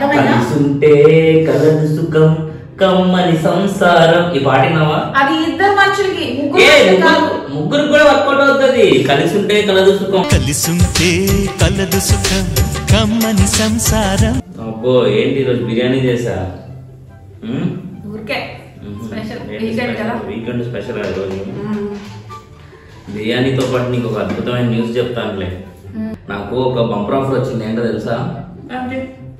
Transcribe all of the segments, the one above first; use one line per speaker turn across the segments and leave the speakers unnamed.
అర్థమైందా
కలిసుంటే కలదు సుఖం కమ్మని సంసారం ఈ పాటినావా
అది ఇద్దరు మనుషులకి ముగ్గురు
ఏ
మనుషులకి
ముగ్గురు
కాదు.
ముగ్గురు కూడా వర్కౌట్ అవుతుంది కలిసి ఉంటే కలదు సుఖం
కలిసుంటే కలదు సుఖం కమ్మని సంసారం
అబ్బో ఏంటి ఈరోజు బిర్యానీ చేసా ఉమ్?
ఊరికే
ఉమ్.
స్పెషల్
ఏంటి
వీకెండ్ కదా
స్పెషల్? వీకెండ్ స్పెషల్ ఆ ఈరోజు
ఉమ్.
బిర్యానీతో పాటు నీకు ఒక అద్భుతమైన న్యూస్ చెప్తానులే
ఉమ్.
నాకు ఒక బంపర్ ఆఫర్ వచ్చింది ఏంటో తెలుసా
ఏంటి?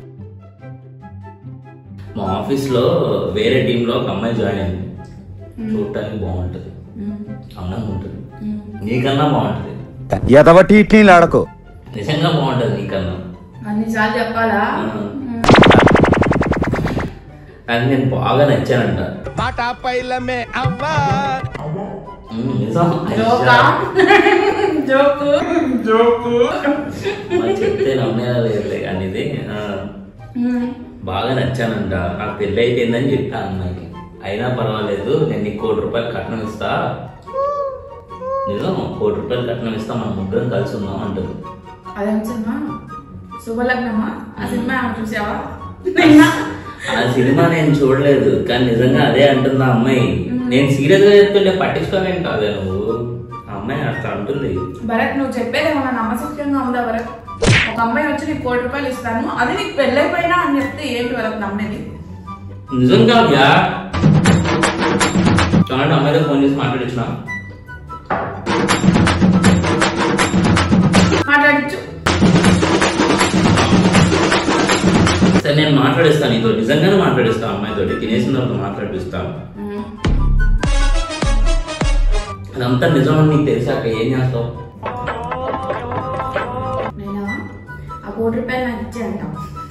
మా ఆఫీస్ లో వేరే టీమ్ లో ఒక అమ్మాయి జాయిన్ అయింది చూడటానికి బాగుంటది
ఉమ్.
అందంగా ఉంటుంది
ఉమ్.
నీకన్నా బాగుంటది
ఎదవటి ఇట్లీలు ఆడకు
నిజంగా బాగుంటది నీకన్నా
అన్నిసార్లు చెప్పాలా
ఆ.
ఉమ్.
అది నేను బాగా నచ్చానంట ఉమ్, నిజం
జోకా జోకు
మరి చెప్తే నమ్మేలా లేదులే కానీ ఇది ఆ,
ఉమ్.
బాగా నచ్చానంట నాకు పెళ్ళి అయిపోయిందని చెప్పా అమ్మాయికి అయినా పర్వాలేదు నేను నీకు కోటి రూపాయలు కట్నం ఇస్తా నిజం కోటి రూపాయలు కట్నం ఇస్తా మనం ముగ్గురం కలిసి ఉందాం అంటుంది
అదేం సినిమా శుభలగ్నమా ఆ సినిమా ఏమైనా చూసావా నిన్న
ఆ సినిమా నేను చూడలేదు కానీ నిజంగా అదే అంటుంది ఆ అమ్మాయి నేను సీరియస్ గా చెప్తుంటే పట్టించుకోలేం కాదే నువ్వు ఆ అమ్మాయి అట్లా అంటుంది
భరత్ నువ్వు చెప్పేది ఏమన్నా నమ్మసక్యంగా ఉందా భరత్ ఒక అమ్మాయి వచ్చి నీకు కోటి రూపాయలు ఇస్తాను అది నీకు పెళ్ళైపోయినా అని చెప్తే ఏంటి భరత్ నమ్మేది
నిజంగా వ్యా చూడండి అమ్మాయితో ఫోన్ చేసి మాట్లాడించిన
మాట్లాడించు
సరే నేను మాట్లాడిస్తాను నీతో నిజంగానే మాట్లాడిస్తాను అమ్మాయితో తినేసిన తర్వాత మాట్లాడిస్తాను
ఉమ్.
అదంతా నిజం అని నీకు తెలిసాక ఏం చేస్తావు
నేనా ఆ కోటి రూపాయలు నాకు ఇచ్చే అంటాం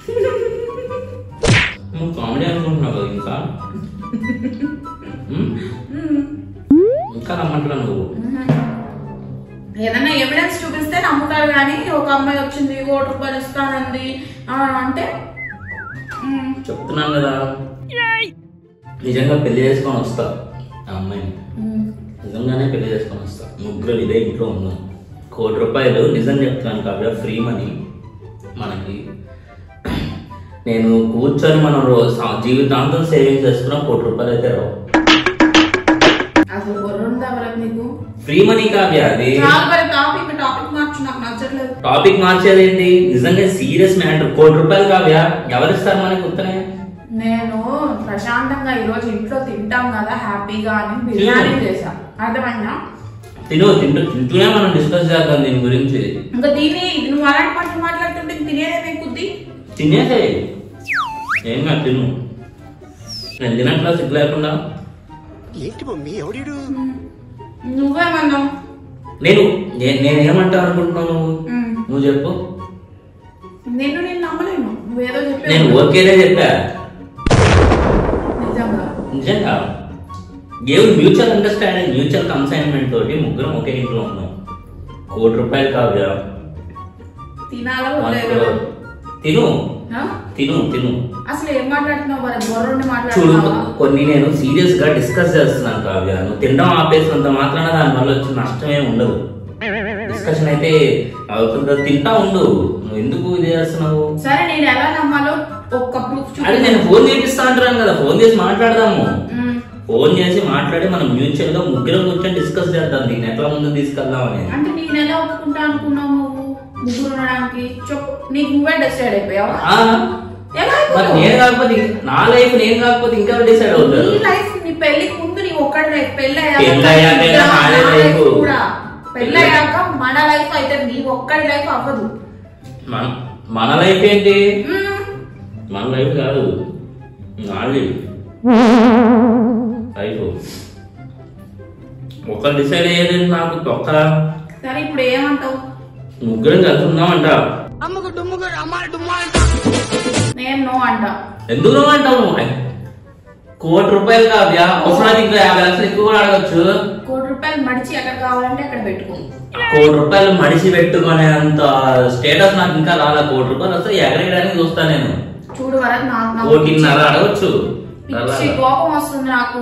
నువ్వు కామెడీ అనుకుంటున్నావు కదా ఇంకా ఉమ్? ఇంకా నమ్మట్లా నువ్వు
ఏదన్నా ఎవిడెన్స్ చూపిస్తే నమ్ముతారు కానీ ఒక అమ్మాయి వచ్చింది కోటి రూపాయలు ఇస్తానంది ఆ, అంటే ఉమ్,
చెప్తున్నాను కదా నిజంగా పెళ్లి చేసుకొని వస్తా ఆ అమ్మాయిని
ఉమ్,
నిజంగానే పెళ్లి చేసుకొని వస్తా ముగ్గురు ఇదే ఇంట్లో ఉన్నాం కోటి రూపాయలు నిజం చెప్తున్నాను కాబట్టి ఫ్రీ మనీ మనకి నేను కూర్చొని మనం రో- సా- జీవితాంతం సేవింగ్ చేసుకున్న కోటి రూపాయలు అయితే రావు
అసలు బుర్రుందా భరత్ నీకు
ఫ్రీ మనీ కావ్య అది
చాలా మరి టాపిక్ టాపిక్ మార్చు నాకు నచ్చట్లేదు
టాపిక్ మార్చేది ఏంటి నిజంగా సీరియస్ మ్యాటర్ కోటి రూపాయలు కావ్య ఎవరిస్తారు మనకి ఉత్తనే
నేను ప్రశాంతంగా ఈ రోజు ఇంట్లో తింటాం కదా హ్యాపీగా అని బిర్యానీ చేశా అర్థమైందా
తిను తింటూ తింటూనే మనం డిస్కస్ చేద్దాం దీని గురించి
ఇంకా దీన్ని నువ్వు అలాంటి మాటలు మాట్లాడుతుంటే ఇంక తినేదేమే కుద్ది
తినేసే ఏం కాదు తిను నేను తినట్లా సిగ్గు లేకుండా
నువ్వేమన్నావు
నేను నే- నేనేమంటా అనుకుంటున్నావు నువ్వు
ఉమ్.
నువ్వు చెప్పు
నేను నేను నమ్మలేను నువ్వేదో
నేను
చెప్పావు
ఓకేనే చెప్పా
నిజంగా
నిజంగా gave mutual understanding mutual consignment తోటి ముగ్గురం ఒకే ఇంట్లో ఉన్నాం కోటి రూపాయలు కావ్య
తినాలా
వన్
వదిలేదా?
క్రోర్. తిను
ఆ?
తిను తిను
అసలు ఏం మాట్లాడుతున్నావు మరి బొర్రుండి
చూడు
మాట్లాడుతున్నావా
కొన్ని నేను సీరియస్ గా డిస్కస్ చేస్తున్నాను కావ్య నువ్వు తినడం ఆపేసినంత మాత్రాన దాని వల్ల వచ్చే నష్టమే ఉండదు డిస్కషన్ అయితే అవుతుందో తింటా ఉండు నువ్వు ఎందుకు ఇది చేస్తున్నావు
సరే నేను ఎలా నమ్మాలో ఒక్క ప్రూఫ్
అది నేను ఫోన్ చేపిస్తా అంటున్నాను కదా ఫోన్ చేసి మాట్లాడదాము
ఉమ్.
ఫోన్ చేసి మాట్లాడి మనం మ్యూచువల్ గా ముగ్గురం కూర్చొని డిస్కస్ చేద్దాం దీన్ని ఎట్లా ముందు తీసుకెళ్దాం అని
అంటే నేను ఎలా ఒప్పుకుంటా అనుకున్నావు నువ్వు ముగ్గురు ఉండడానికి చెప్పు నీకు నువ్వే డిసైడ్ అయిపోయావా
ఆ,
ఎలా
మరి
అయిపోయావు?
నేను కాకపోతే ఇంక- నా లైఫ్ నేను కాకపోతే ఇంకా డిసైడ్ అవుతారు
నీ లైఫ్ నీ పెళ్లికి ముందు నీ ఒక్కడి లైఫ్ పెళ్లి
పెళ్లి అయ్యాక అయినా నాదే లైఫ్.
కూడా పెళ్లి అయ్యాక మన లైఫ్ అయితే నీ ఒక్కడి లైఫ్ అవ్వదు
మన మన లైఫ్ ఏంటి
మ్మ్.
మన లైఫ్ కాదు నాది లైఫ్ ఒకరు డిసైడ్ అయ్యేది నాకు ఒక్క
సరే ఇప్పుడు ఏమంటావు
ముగ్గురం కలిసి ఉందామంట
నేను నో అంట
ఎందుకు నువ్వు అంటావు కోటి రూపాయలు కావ్య అవసరానికి ఇంకా యాభై లక్షలు ఎక్కువ కూడా అడగచ్చు
కోటి రూపాయలు మడిచి ఎక్కడ కావాలంటే అక్కడ పెట్టుకో
కోటి రూపాయలు మడిసి పెట్టుకునే అంత స్టేటస్ నాకు ఇంకా రాలే కోటి రూపాయలు వస్తే ఎగరేయడానికి చూస్తా నేను
చూడు వరకు నాకు నాకు
కోటిన్నర అడగచ్చు
పిచ్చి కోపం వస్తుంది నాకు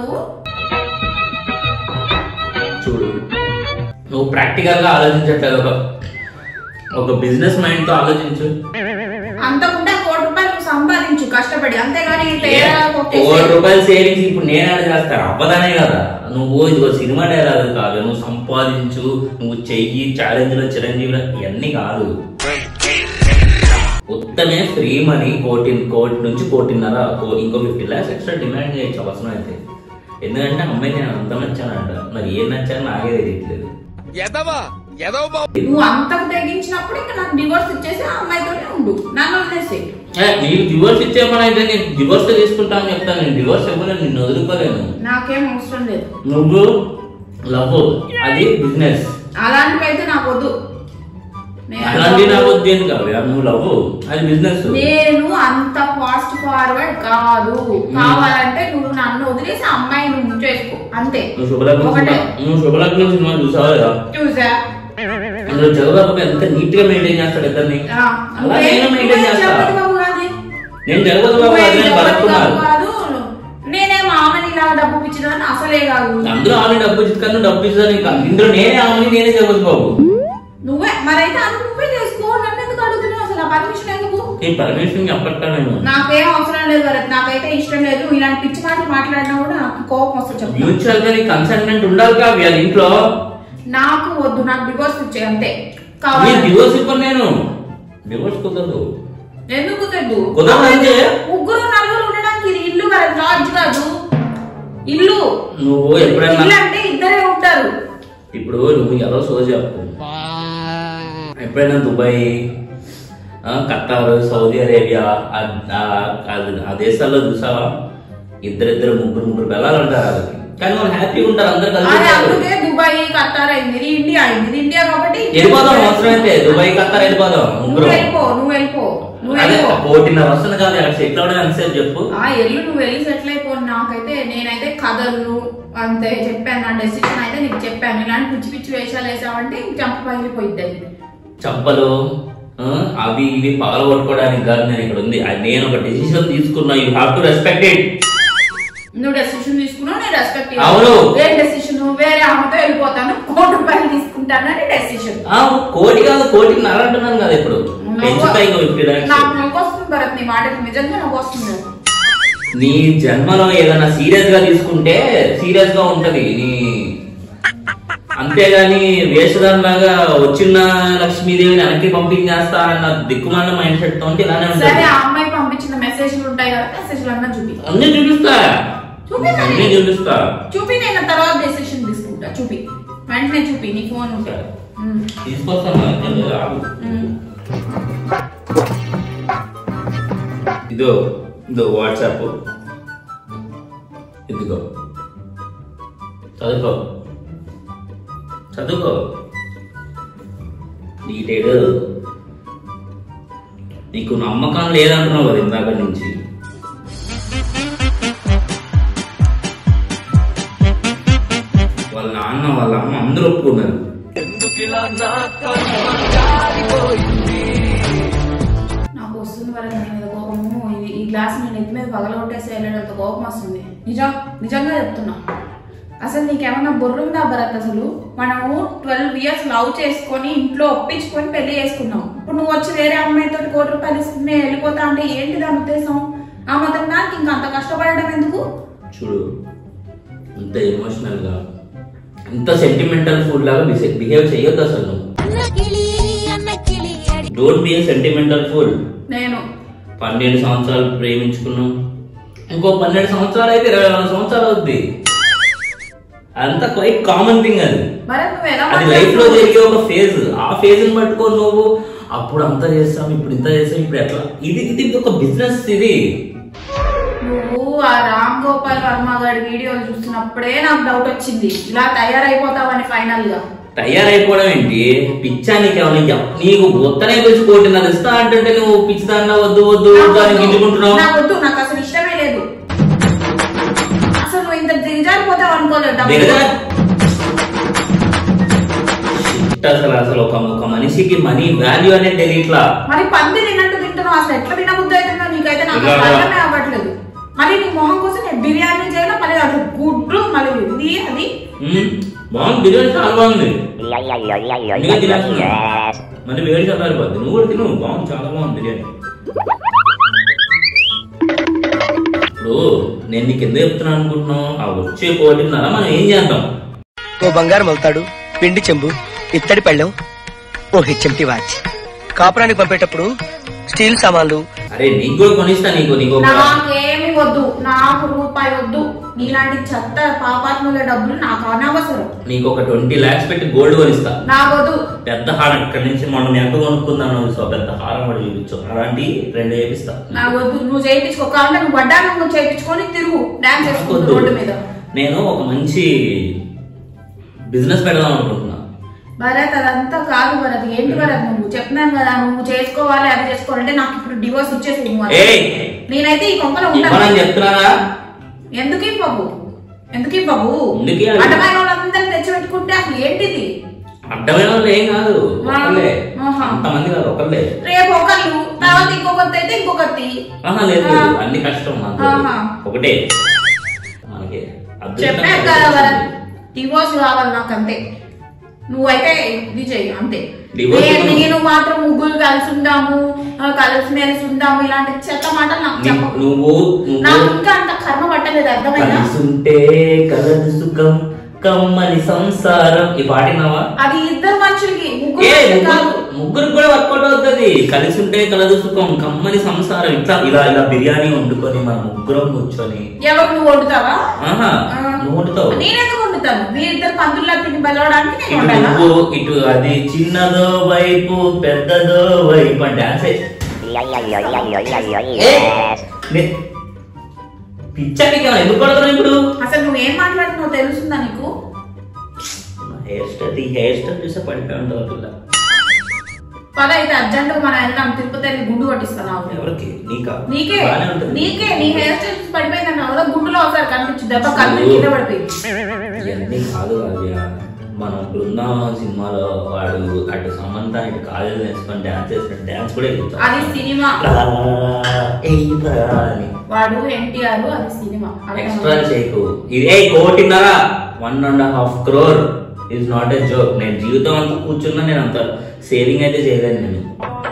చూడు నువ్వు ప్రాక్టికల్ గా ఆలోచించట్లేదు ఒక ఒక బిజినెస్ మైండ్ తో ఆలోచించు
అంతకుంటే ఆ కోటి రూపాయలు నువ్వు సంపాదించు కష్టపడి అంతేగాని ఇట్లా
ఏ,
ఏడాది
కోటి
కొట్టేసి
రూపాయలు సేవింగ్స్ ఇప్పుడు నేను యాడ్ చేస్తాను అవ్వదనే కదా నువ్వు ఇదిగో సినిమా డైలాగ్ కాదు నువ్వు సంపాదించు నువ్వు చెయ్యి ఛాలెంజ్ లో చిరంజీవి ఇవన్నీ కాదు ఉత్తమే ఫ్రీ మనీ కోటి కోటి నుంచి కోటిన్నర కో- ఇంకో ఫిఫ్టీ లాక్స్ ఎక్స్ట్రా డిమాండ్ చేయొచ్చు అవసరం అయితే ఎందుకంటే అమ్మాయి నేను అంత నచ్చానంట మరి ఏం నచ్చాను నాకే తెలియట్లేదు
నువ్వు అంతకు తెగించినప్పుడు ఇంకా నాకు డివోర్స్ ఇచ్చేసి ఆ అమ్మాయితోనే ఉండు నన్ను వదిలేసి
ఏ, నీకు డివోర్స్ ఇచ్చే పని అయితే నేను డివోర్స్ తీసుకుంటా అని చెప్తాను నేను డివోర్స్ ఇవ్వలేను నిన్ను వదులుకోలేను
నాకేం అవసరం లేదు
నువ్వు లవ్ అది బిజినెస్
అలాంటివి అయితే నాకు వద్దు నేను
అలాంటి నా వద్దు ఏం కాదు నువ్వు లవ్ అది బిజినెస్
నేను అంత ఫాస్ట్ ఫార్వర్డ్ కాదు కావాలంటే నువ్వు నన్ను వదిలేసి ఆ అమ్మాయిని నువ్వు చేసుకో అంతే
నువ్వు శుభలగ్నం
ఒకటే
సినిమా నువ్వు శుభలగ్నం సినిమా చూసావా లేదా
చూసా
అందులో జగబాబు ఎంత నీట్ గా మెయింటైన్ చేస్తాడు ఇద్దరిని
ఆ,
అలా నేను మెయింటైన్ చేస్తా
జగపతి బాబు కాదే.
నేను జగబాబు బాబు
నువ్వే
కాదు, నేను
జగపతి
భరత్ కుమార్
బాబు కాదు నేనే మా ఆమెని ఇలా డబ్బు పిచ్చిదాన్ని అసలే కాదు
అందరూ ఆమె డబ్బు ఇచ్చుకన్నా డబ్బు ఇచ్చాను ఇంకా ఇందులో నేనే ఆమెని నేనే జగబాబు బాబు
నువ్వే మరైతే అది నువ్వే చేసుకో నన్ను ఎందుకు అడుగుతున్నావు అసలు ఆ పర్మిషన్ ఎందుకు
నీ పర్మిషన్ చెప్పట్లా నేను
నాకేం అవసరం లేదు భరత్ నాకైతే ఇష్టం లేదు నువ్వు ఇలాంటి పిచ్చి మాటలు మాట్లాడినా కూడా నాకు కోపం వస్తుంది చెప్పు
మ్యూచువల్ గా నీ కన్సల్టెంట్ ఉండాలి కా వాళ్ళ ఇంట్లో
నాకు వద్దు నాకు డివోర్స్ ఇచ్చే అంతే
నీ
కావాలి
డివోర్స్ ఇవ్వను నేను డివోర్స్ కుదరదు
ఎందుకు తెద్దు
కుదరదు అంటే?
ముగ్గురు నలుగురు ఉండడానికి ఇది ఇల్లు భరత్ లాడ్జ్ కాదు ఇల్లు
నువ్వు ఎప్పుడైనా
ఇల్లు అంటే ఇద్దరే ఉంటారు
ఇప్పుడు నువ్వు ఎలా సో చెప్పు ఎప్పుడైనా దుబాయ్ ఆ, ఖతార్ సౌదీ అరేబియా ఆ- ఆ- ఆ- ఆ దేశాల్లో చూసావా ఇద్దరిద్దరు ముగ్గురు ముగ్గురు పిల్లలు ఉంటారు వాళ్ళకి కానీ వాళ్ళు హ్యాపీగా ఉంటారు అందరు కలిసి
అది
ఉంటారు.
అందుకే దుబాయ్ ఖతార్ అయింది ఇది ఇండియా అయింది ఇది ఇండియా కాబట్టి
వెళ్ళిపోదాం అవసరం అయితే దుబాయ్ ఖతార్ వెళ్ళిపోదాం
నువ్వు
ముగ్గురు
వెళ్ళిపో నువ్వు వెళ్ళిపో నువ్వు
అదే
వెళ్ళిపో
కోటిన్నర వస్తుంది కాదు అక్కడ సెటిల్ అవడం ఎంతసేపు చెప్పు
ఆ ఎల్లు నువ్వు వెళ్ళి సెటిల్ అయిపో నాకైతే నేనైతే కథలు అంతే చెప్పాను నా డెసిషన్ అయితే నీకు చెప్పాను ఇలాంటి పిచ్చి పిచ్చి వేషాలు వేసావంటే ఇంక చంప పగిలిపోయిద్ది అది.
చంపలు ఆ, అవి ఇవి పగల కొట్టుకోవడానికి కాదు నేను ఇక్కడ ఉంది అది నేను ఒక డెసిషన్ తీసుకున్నా you have to respect it
నువ్వు డెసిషన్ తీసుకున్నావు నేను రెస్పెక్ట్
అవును.
ఏం డెసిషన్ వేరే ఆమెతో వెళ్ళిపోతాను కోటి రూపాయలు తీసుకుంటానని డెసిషన్
ఆ, కోటి కాదు కోటికి నర అంటున్నాను కదా ఇప్పుడు పెంచుతాయి ఇంకో ఫిఫ్టీ ల్యాక్స్
నాకు నవ్వు వస్తుంది భరత్ నీ మాటకి నిజంగా నవ్వు వస్తుంది
నీ జన్మలో ఏదైనా సీరియస్ గా తీసుకుంటే సీరియస్ గా ఉంటది నీ అంతేగాని వేషధారలాగా వచ్చిన లక్ష్మీదేవిని వెనక్కి పంపించేస్తా అన్న దిక్కుమాల మైండ్ సెట్ తో ఉంటే ఇలానే
సరే
ఉంటది
ఆ అమ్మాయి పంపించిన మెసేజ్లు ఉంటాయి కదా మెసేజ్లు అన్నా చూపి
అన్ని చూపిస్తా
చూపి మరి.
అన్ని చూపిస్తా
చూపి నేను తర్వాత డెసిషన్ తీసుకుంటా చూపి వెంటనే చూపి నీ ఫోన్ ఉంటే ఉమ్,
తీసుకొస్తాను నేను రాదు.
ఉమ్.
ఇదో ఇదో వాట్సాప్ ఇదిగో చదువుకో చదువుకో డీటెయిల్ నీకు నమ్మకం లేదంటున్నావు కదా ఇందాక నుంచి వాళ్ళ నాన్న వాళ్ళ అమ్మ అందరూ ఒప్పుకున్నారు
నాకు వస్తుంది వరకు నీ మీద కోపము ఈ- ఈ గ్లాస్ నేను ఎత్తి మీద పగలగొట్టేసి వెళ్ళడంత కోపం వస్తుంది నిజం నిజంగా చెప్తున్నా అసలు నీకేమన్నా బుర్ర ఉందా భరత్ అసలు మనము ట్వెల్వ్ ఇయర్స్ లవ్ చేసుకొని ఇంట్లో ఒప్పించుకొని పెళ్లి చేసుకున్నాం ఇప్పుడు నువ్వు వచ్చి వేరే అమ్మాయితో కోటి రూపాయలు ఇస్తుంటే వెళ్ళిపోతా అంటే ఏంటి దాని ఉద్దేశం ఆ మాత్రం దానికి ఇంకా అంత కష్టపడడం ఎందుకు
చూడు ఇంత ఎమోషనల్ గా ఇంత సెంటిమెంటల్ ఫుడ్ లాగా బిహేవ్ చేయొద్దు అసలు నువ్వు
అన్న కిళి అన్న కిళి అడి
don't be a sentimental fool
నేను
పన్నెండు సంవత్సరాలు ప్రేమించుకున్నాం ఇంకో పన్నెండు సంవత్సరాలు అయితే ఇరవై నాలుగు సంవత్సరాలు అవుద్ది అంతా క్వైట్ కామన్ థింగ్ అది
భరత్ నువ్వు ఎలా
అది లైఫ్ లో జరిగే ఒక ఫేజ్ ఆ ఫేజ్ ని పట్టుకొని నువ్వు అప్పుడు అంతా చేస్తాం ఇప్పుడు ఇంత చేస్తాం ఇప్పుడు ఎట్లా ఇది ఇది ఒక బిజినెస్ ఇది
నువ్వు ఆ రామ్ గోపాల్ వర్మ గారి వీడియోలు చూస్తున్నప్పుడే నాకు డౌట్ వచ్చింది ఇలా తయారైపోతావని ఫైనల్ గా
తయారైపోవడం ఏంటి పిచ్చా నీకేమన్నా ఇయ్య- నీకు ఉత్తనే తెచ్చి కోటిన్నర ఇస్తా అంటే నువ్వు పిచ్చిదాన్నా వద్దు వద్దు
నాకు
వద్దు అని
వద్దు.
గింజుకుంటున్నావు
నాకు వద్దు నాకు అసలు ఇష్టమే లేదు అసలు నువ్వు ఇంత దిగజారిపోతావు అనుకోలేదు డబ్బులు.
దిగజా- Shit అసలు అసలు ఒక ఒక మనిషికి మనీ వాల్యూ అనేది తెలియట్లా
మరి పంది తిన్నట్టు తింటున్నావు అసలు ఎట్లా తినబుద్ధి అవుతుందో నీకైతే నాకు
ఇలా
అసలు
రా.
అర్థమే అవ్వట్లేదు మళ్ళీ నీ మొహం కోసం నేను బిర్యానీ చేయాలి మళ్ళీ అసలు గుడ్లు మళ్ళీ ఇది అది
మ్మ్. బాగుంది బిర్యానీ చాలా బాగుంది అందుకే తినేస్తున్నా. మళ్ళీ వేడి చల్లారిపోద్ది నువ్వు కూడా తిను బాగుంది చాలా బాగుంది బిర్యానీ ఇప్పుడు నేను నీకు ఎందుకు చెప్తున్నాను అనుకుంటున్నావు ఆ వచ్చే కోటిన్నర మనం ఏం చేద్దాం
ఓ బంగారం అవుతాడు పిండి చెంబు ఇత్తడి పళ్ళెం ఓ హెచ్ఎంటి వాచ్ కాపురానికి పంపేటప్పుడు స్టీల్ సామాన్లు
అరే నీకు కూడా కొనిస్తా నీకు నీకు ఒక-
నాకేమి వద్దు నాకు రూపాయి వద్దు ఇలాంటి చెత్త పాపాత్ముల డబ్బులు నాకు అనవసరం
నీకు ఒక ట్వంటీ లాక్స్ పెట్టి గోల్డ్ కొనిస్తా
నాకు వద్దు
పెద్ద హారం ఇక్కడ నుంచి మనం ఎంత కొనుక్కుందాను సో పెద్ద హారం కూడా చూపించు అలాంటి రెండు వేపిస్తా
నాకు వద్దు నువ్వు చేయించుకో కావాలంటే నువ్వు వడ్డా నువ్వు చేయించుకొని తిరుగు డాన్స్ చేసుకుంటూ
వద్దు.
రోడ్డు మీద
నేను ఒక మంచి బిజినెస్ పెడదాం అనుకుంటున్నా
భరత్ అదంతా కాదు భరత్ ఏంటి భరత్ నువ్వు చెప్తున్నాను కదా నువ్వు చేసుకోవాలి అది చేసుకోవాలంటే నాకు ఇప్పుడు డివోర్స్ వచ్చేసి నువ్వు అలా.
ఏయ్
నేనైతే ఈ కొంపలో
ఇవ్వనని
ఉంటాను
చెప్తున్నారా
ఎందుకు ఇవ్వవు ఎందుకు ఇవ్వవు
ఎందుకు ఇవ్వాలి?
అడ్డమైన వాళ్ళందరినీ తెచ్చి పెట్టుకుంటే అసలు ఏంటిది
అడ్డమైన వాళ్ళు ఏం కాదు ఒకళ్ళే
ఆహా.
అంతమంది కాదు ఒకళ్ళే
రేపు ఒకళ్ళు తర్వాత ఇంకొకటి అయితే ఇంకొకటి
ఆహా లేదు
ఆ.
లేదు అన్ని కష్టం నాకు
ఆహా.
ఒకటే మనకి అదృష్టం
చెప్పా కదా భరత్ డివోర్స్ కావాలి నాకు అంతే నువ్వైతే ఇది చెయ్యి అంతే
Divorce
నేను-
నువ్వు-
నేను మాత్రం ముగ్గురు కలిసి ఉందాము ఆ, కలిసి మెలిసి ఉందాము ఇలాంటి చెత్త మాటలు నాకు
నీ-
చెప్పకు
నువ్వు
నాకు
నువ్వు
ఇంకా అంత కర్మ పట్టలేదు అర్థమైందా
కలిసుంటే కలదు సుఖం కమ్మని సంసారం ఈ పాటినావా
అది ఇద్దరు మనుషులకి ముగ్గురు
ఏ
మనుషులు
ముగ్గురు
కాదు
ముగ్గురు కూడా వర్కౌట్ అవుతుంది కలిసి ఉంటే కలదు సుఖం కమ్మని సంసారం ఇట్లా ఇలా ఇలా బిర్యానీ వండుకొని మన ముగ్గురం కూర్చొని
ఎవరు నువ్వు వండుతావా
ఆహా
ఆ.
నువ్వు వండుతావు
నేనెందుకు వండుతాను మీ ఇద్దరు పందుల్లా తిని బలవడానికి నేను
ఇటు
వండాలా
నువ్వు ఇటు అది చిన్నదో వైపు పెద్దదో వైపు అని డాన్స్ పిచ్చాకి ఎందుకు కొడతావు ఇప్పుడు
అసలు నువ్వు ఏం మాట్లాడుతున్నావు తెలుస్తుందా నీకు
హెయిర్ స్టైల్ ఈ హెయిర్ స్టైల్ చూసే పడిపోయి ఉంటావు పిల్ల
పద అయితే అర్జెంట్ మనం వెళ్దాం తిరుపతి వెళ్ళి గుండు కొట్టిస్తున్నావు
ఎవరికి నీకా
నీకే
బాగానే ఉంటుంది
నీకే నీ హెయిర్ స్టైల్ పడిపోయింది అన్నావు గుండులో ఒకసారి కనిపించు దెబ్బ కళ్ళు కింద పడిపోయింది
ఇవన్నీ కాదు కావ్య మన బృందావనం సినిమాలో వాడు అటు సమంత ఇటు కాలేజ్ నేర్చుకొని డాన్స్ చేసిన డాన్స్ కూడా వేయించాడు.
అది సినిమా
రా, ఏయ్ రా అని
వాడు ఎన్టీఆర్ అది సినిమా
ఎక్స్ట్రా చేయకు ఇదే కోటిన్నర one and half crore is not a joke నేను జీవితం అంతా కూర్చున్నా నేను అంత సేవింగ్ అయితే చేయలేను నేను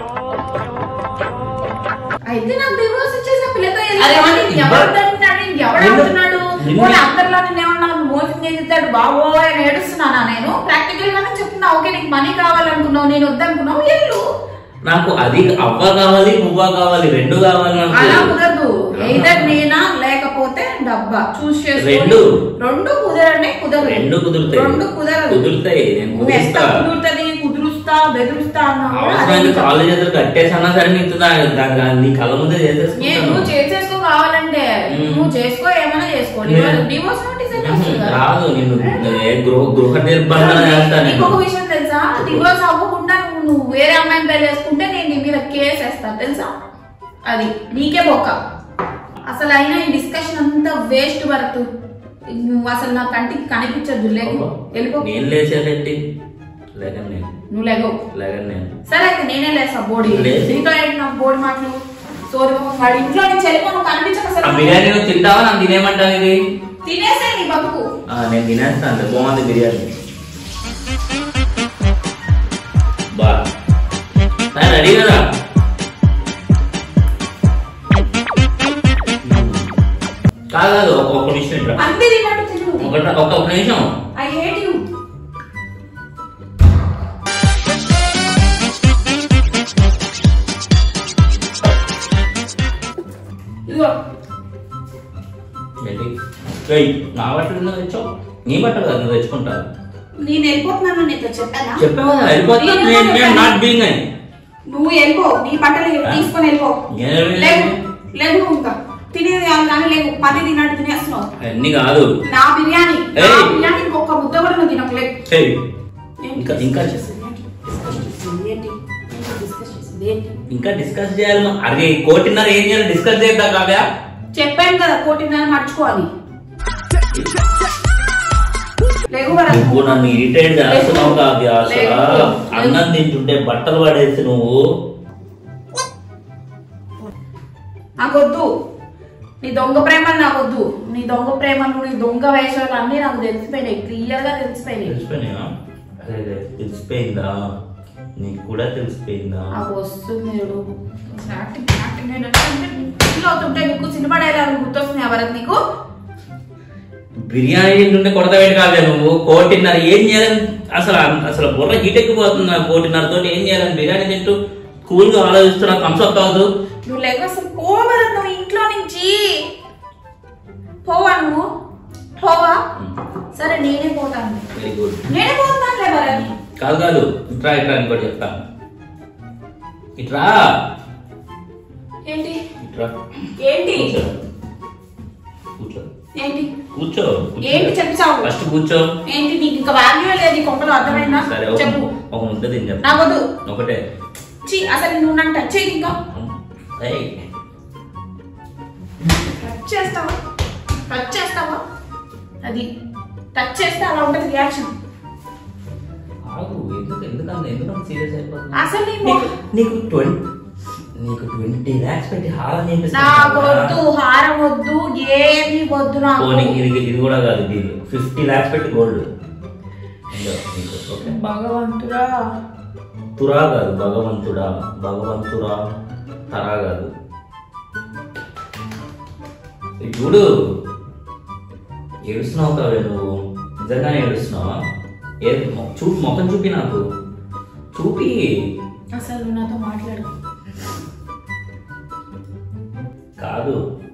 అయితే నాకు డివోర్స్ ఇచ్చేసి ఆ పిల్లతో
అరే వాడిని
వెళ్ళి ఎవరు
ఇవ్వ-
తంటున్నాడు? ఎవడు
నిన్ను-
అవుతున్నాడు
నిన్ను-
పోనీ అందరిలో నేను ఏమన్నా మోసం చేస్తాడు బావో అని ఏడుస్తున్నానా నేను ప్రాక్టికల్ గానే చెప్తున్నా ఓకే నీకు మనీ కావాలనుకున్నావు నేను వద్దనుకున్నావు ఎల్లు
నాకు అది అవ్వ కావాలి పువ్వ కావాలి రెండు కావాలి నాకు
అలా కుదరదు
ఆహా.
either నేనా లేకపోతే డబ్బా చూస్ చేసుకో
రెండు.
రెండు కుదరనే కుదరదు
రెండు కుదురుతాయి
రెండు కుదరదు
కుదురుతాయి నేను
నువ్వు ఎంత
కుదురుస్తా
కుదురుతుంది కుదురుస్తా బెదురుస్తా అన్నావు కూడా అది
అవసరానికి
ఇంకా-
కాలేజ్ ఎదురు కట్టేసన్నా సరే నీకు దా- దా- దా- నీ కళ్ళ ముందే
ఏ,
చేసేసుకుంటాను
నువ్వు చేసేసుకో కావాలంటే
మ్మ్.
నువ్వు చేసుకో ఏమైనా చేసుకో
నేను-
డివోర్స్ నోటీస్ అయితే
ఉహు,
వస్తుంది కదా.
రాదు నిన్ను ఏ గృహ గృహ నిర్బంధన చేస్తాను
నీకు ఒక
నేను
విషయం తెలుసా డివోర్స్ అవ్వకుండా నువ్వు నువ్వు వేరే అమ్మాయిని పెళ్లి చేసుకుంటే నేను నీ మీద కేసు వేస్తా తెలుసా అది నీకే బొక్క అసలు అయినా ఈ డిస్కషన్ అంతా వేస్ట్ వరకు నువ్వు అసలు నా కంటికి కనిపించద్దు లేకు వెళ్ళిపో
నేను లేచేదేంటి లేకని నేను
నువ్వు లేగో
లేకని నేను
సరే అయితే నేనే లేసా బోడీ
లేదు.
నీతో ఏంటి నాకు బోడీ మాటలు సోది మొహం వాడి ఇంట్లో నుంచి వెళ్ళిపో నువ్వు కనిపించక
ఆ
అసలు
బిర్యానీ నువ్వు తింటావా నన్ను తినేమంటాను ఇది
తినేసే నీ బతుకు
ఆ, నేను తినేస్తాను బాగుంది బిర్యానీ బా సరే, రెడీ కదా కాదు కాదు ఒక ఒక నిమిషం ఇట్రా.
అంతే తిన్నట్టు తిను
ఒక ఒక ఒక నిమిషం
ఐ హేట్ యూ ఇదిగో
ఏంటి ఏయ్, నా బట్టలు నువ్వు తెచ్చావు నీ బట్టలు కదా నువ్వు తెచ్చుకుంటావు
నేను వెళ్ళిపోతున్నాను నీతో చెప్పానా
చెప్పావు కదా వెళ్ళిపోతున్నా నేను నేను నాట్ బీయింగ్ అని
నువ్వు వెళ్ళిపో నీ బట్టలు తీసుకొని వెళ్ళిపో
ఏం
లేవు లేవు ఇంకా తినేది కాదు కానీ లేవు పది తిన్నట్టు తినేస్తున్నావు
అన్ని కాదు
నా బిర్యానీ నా
ఏయ్.
బిర్యానీ ఇంకొక ముద్ద కూడా నువ్వు తినట్లేదు
ఏయ్, ఇంకా ఇంకా చేస్తా.
ఏంటి ఏంటి డిస్కస్ చేసింది ఏంటి
ఇంకా డిస్కస్ చేయాలి మా- అరే కోటిన్నర ఏం చేయాలి డిస్కస్ చేద్దాం కావ్యా
చెప్పాను కదా కోటిన్నర మర్చుకోవాలి లేవు వరకు.
నువ్వు నన్ను ఇరిటేట్ చేస్తున్నావు కావ్య అసలు
లేదు.
అన్నం తింటుంటే బట్టలు పడేసి నువ్వు
నాకొద్దు నీ దొంగ ప్రేమలు నాకొద్దు నీ దొంగ ప్రేమలు నీ దొంగ వేషాలు అన్నీ నాకు తెలిసిపోయినాయి క్లియర్ గా తెలిసిపోయినాయి
తెలిసిపోయినా అరే అరే, తెలిసిపోయిందా నీకు కూడా తెలిసిపోయిందా
నాకు వస్తుంది చూడు. యాక్టింగ్ యాక్టింగ్ ఏంటంటే టెన్షన్ అవుతుంటే నీకు సినిమా డైలాగ్ గుర్తొస్తున్నాయి భరత్ నీకు
బిర్యానీ తింటుంటే కొడతావేంటి కావ్య నువ్వు కోటిన్నర ఏం చేయాలని అసలు అసలు బుర్ర హీట్ ఎక్కిపోతుంది నాకు కోటిన్నరతో ఏం చేయాలని బిర్యానీ తింటూ కూల్ గా ఆలోచిస్తున్నా కంసప్ కాదు
నువ్వు లేక అసలు పో భరత్ నువ్వు ఇంట్లో నుంచి పోవా నువ్వు పోవా సరే నేనే పోతాను
వెరీ గుడ్
నేనే పోతానులే భరత్
కాదు కాదు ఇట్రా ఇట్రా అని కూడా చెప్తాను ఇట్రా
ఏంటి
ఇట్రా
ఏంటి
కూర్చో కూర్చో
ఏంటి
కూర్చో
ఏంటి చెప్పు చావు
ఫస్ట్ కూర్చో
ఏంటి నీకు ఇంకా వాల్యూ లేదు ఈ కొంపలో అర్థమైందా
సరే ఒక
చెప్పు
ఒక ముద్ద తిని చెప్పు
నాకొద్దు
ఒకటే
చి అసలు నువ్వు నన్ను టచ్ చేయి ఇంకా
ఏయ్,
టచ్ చేస్తావా టచ్ చేస్తావా అది టచ్ చేస్తే అలా ఉంటుంది రియాక్షన్
ఆగు ఎందుకు ఎందుకంత ఎందుకంత సీరియస్ అయిపోతుంది
అసలు నీ
నీకు
మొహం-
నీకు ట్వంటీ నీకు ట్వంటీ ల్యాక్స్ పెట్టి హారం
నాకు వద్దు హారం వద్దు ఏమి వద్దు నాకు
పోనీ ఇది ఇది కూడా కాదు డీల్ ఫిఫ్టీ ల్యాక్స్ పెట్టి గోల్డ్ ఓకే
భగవంతుడా
తురా కాదు భగవంతుడా భగవంతురా తరా కాదు ఇది చూడు ఏడుస్తున్నావు కావే నువ్వు నిజంగానే ఏడుస్తున్నావా ఏ మొ- చూపి మొఖం చూపి నాకు చూపి
అసలు నువ్వు నాతో మాట్లాడు
కాదు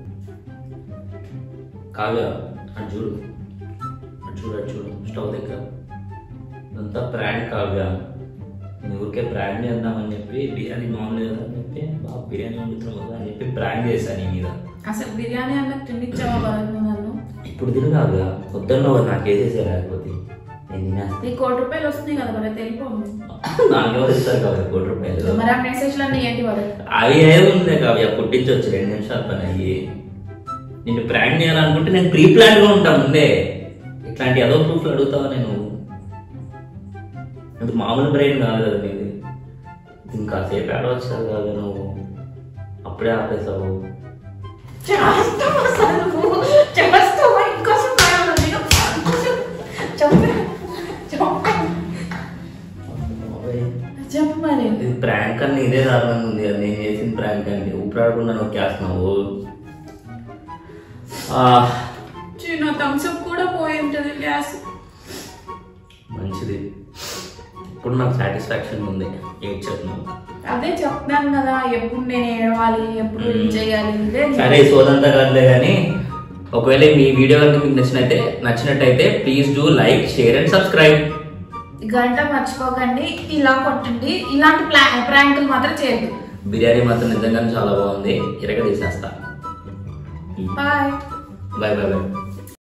కావ్య అటు చూడు అటు చూడు అటు చూడు స్టవ్ దగ్గర ఇదంతా ప్రాంక్ కావ్య నేను ఊరికే ప్రాంక్ చేద్దామని చెప్పి బిర్యానీ మామూలు కదా అని చెప్పి బాగా బిర్యానీ వండుతున్నావు కదా అని చెప్పి ప్రాంక్ చేశాను నీ మీద
అసలు బిర్యానీ అన్నది తినిచ్చావా భరత్ నువ్వు నన్ను
ఇప్పుడు తిను కావ్య వద్దన్నావు కదా నాకు వేసేసే లేకపోతే నేను తినేస్తా
నీ కోటి రూపాయలు వస్తున్నాయి కదా భరత్ వెళ్ళిపో
నాకు ఎవరు ఇస్తారు కావ్య కోటి రూపాయలు
మరి ఆ మెసేజ్లు అన్నీ ఏంటి భరత్
అవి ఏముంది కావ్య పుట్టించవచ్చు రెండు నిమిషాలు పని అయ్యి నిన్ను ప్రాంక్ చేయాలనుకుంటే నేను ప్రీ ప్లాన్ గా ఉంటాను ముందే ఇట్లాంటి ఏదో ప్రూఫ్లు అడుగుతావా నేను అది మామూలు బ్రెయిన్ కాదు కదా నీది ఇంకా సేపు ఆడవచ్చు కదా కావ్య నువ్వు అప్పుడే ఆపేసావు
చేస్తావా అసలు నువ్వు చేస్తావా ఇంకోసం కావాలి నేను చెప్పు చెప్పు చెప్పు మరి
ఇది ప్రాంక్ అని ఇదే దారుణంగా ఉంది కదా నేను చేసిన ప్రాంక్ అంటే ఊపిరాడకుండా నొక్కేస్తున్నావు ఆ,
చిన్న థమ్స్అప్ కూడా పోయి ఉంటుంది గ్యాస్
మంచిది ఇప్పుడు నాకు సాటిస్ఫాక్షన్ ఉంది ఏడ్చట్ను
అదే చెప్తాను కదా ఎప్పుడు నేను ఏడవాలి ఎప్పుడు ఏం చేయాలి ఇదే నేను-
సరే సోదంతా కాదులే కానీ ఒకవేళ మీ వీడియో కనుక మీకు నచ్చినట్టే నచ్చినట్టయితే please do like share and subscribe
గంట మర్చిపోకండి ఇలా కొట్టండి ఇలాంటి ప్లా ప్రాంకులు మాత్రం చేయద్దు
బిర్యానీ మాత్రం నిజంగానే చాలా బాగుంది ఇరగ తీసేస్తా
బాయ్
బాయ్ బాయ్ బాయ్